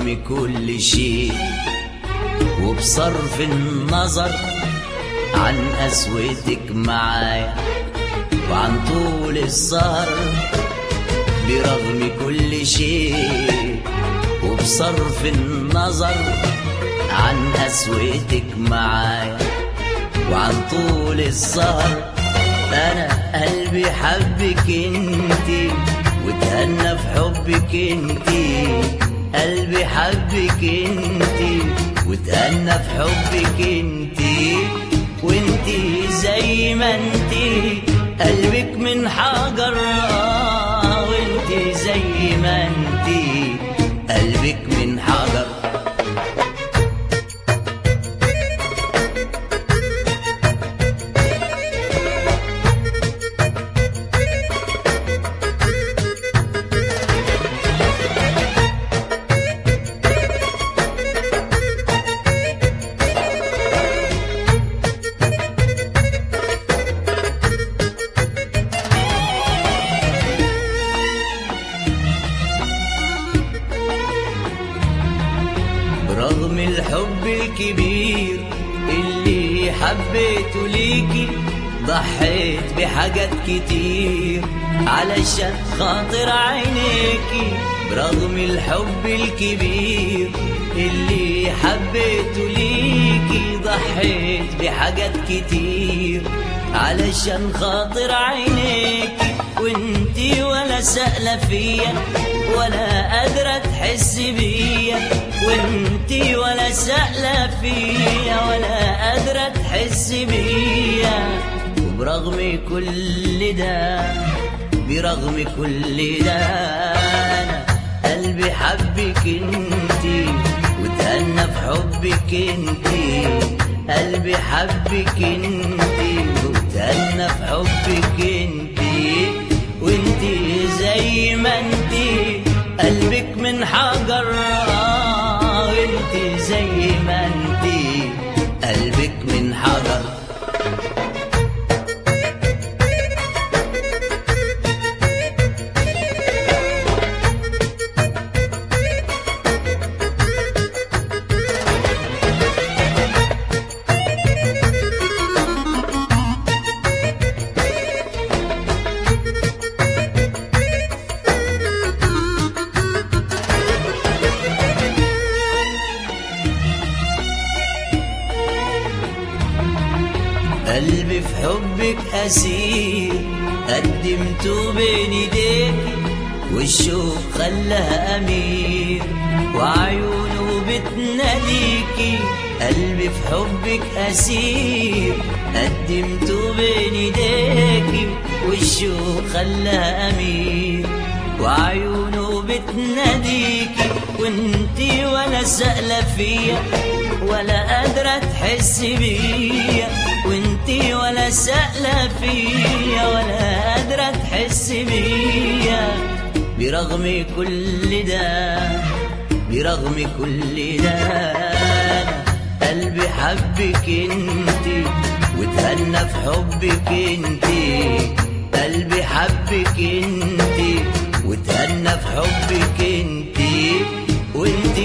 برغم كل شيء وبصرف النظر عن قسوتك معايا وعن طول السهر برغم كل شيء وبصرف النظر عن قسوتك معايا وعن طول السهر انا قلبي حبك انتي وتهنى في حبك انتي قلبي حبك انتي وتهنى في حبك انتي وانتي زي ما انتي قلبك من حجر آه وانتي زي ما انتي قلبك من حجر برغم الحب الكبير اللي حبيته ليكي ضحيت بحاجات كتير علشان خاطر عينيكي برغم الحب الكبير اللي حبيته ليكي ضحيت بحاجات كتير علشان خاطر عينيكي وانتي ولا سألة فيا ولا قادرة تحس بيا وانتي ولا سألة فيا ولا قادرة تحس بيا وبرغم كل ده برغم كل ده أنا قلبي حبك انتي وتهنى في حبك انتي قلبي حبك انتي وتهنى في حبك انتي وانتي زي ما انتي قلبك من حجر آه وانتي زي ما انتي قلبك من حجر قلبي في حبك أسير قدمته بين ايديك والشوق خلاها أمير وعيونه بتناديكي قلبي في حبك أسير قدمته بين ايديكي والشوق خلاها أمير وعيونه بتناديكي وانتي ولا سألة فيا ولا قادرة تحس بيا وانتي ولا سألة فيا ولا قادرة تحس بيا برغم كل ده برغم كل ده أنا قلبي حبك انتي وتهنى في حبك انتي قلبي حبك انتي وتهنى في حبك انتي وانتي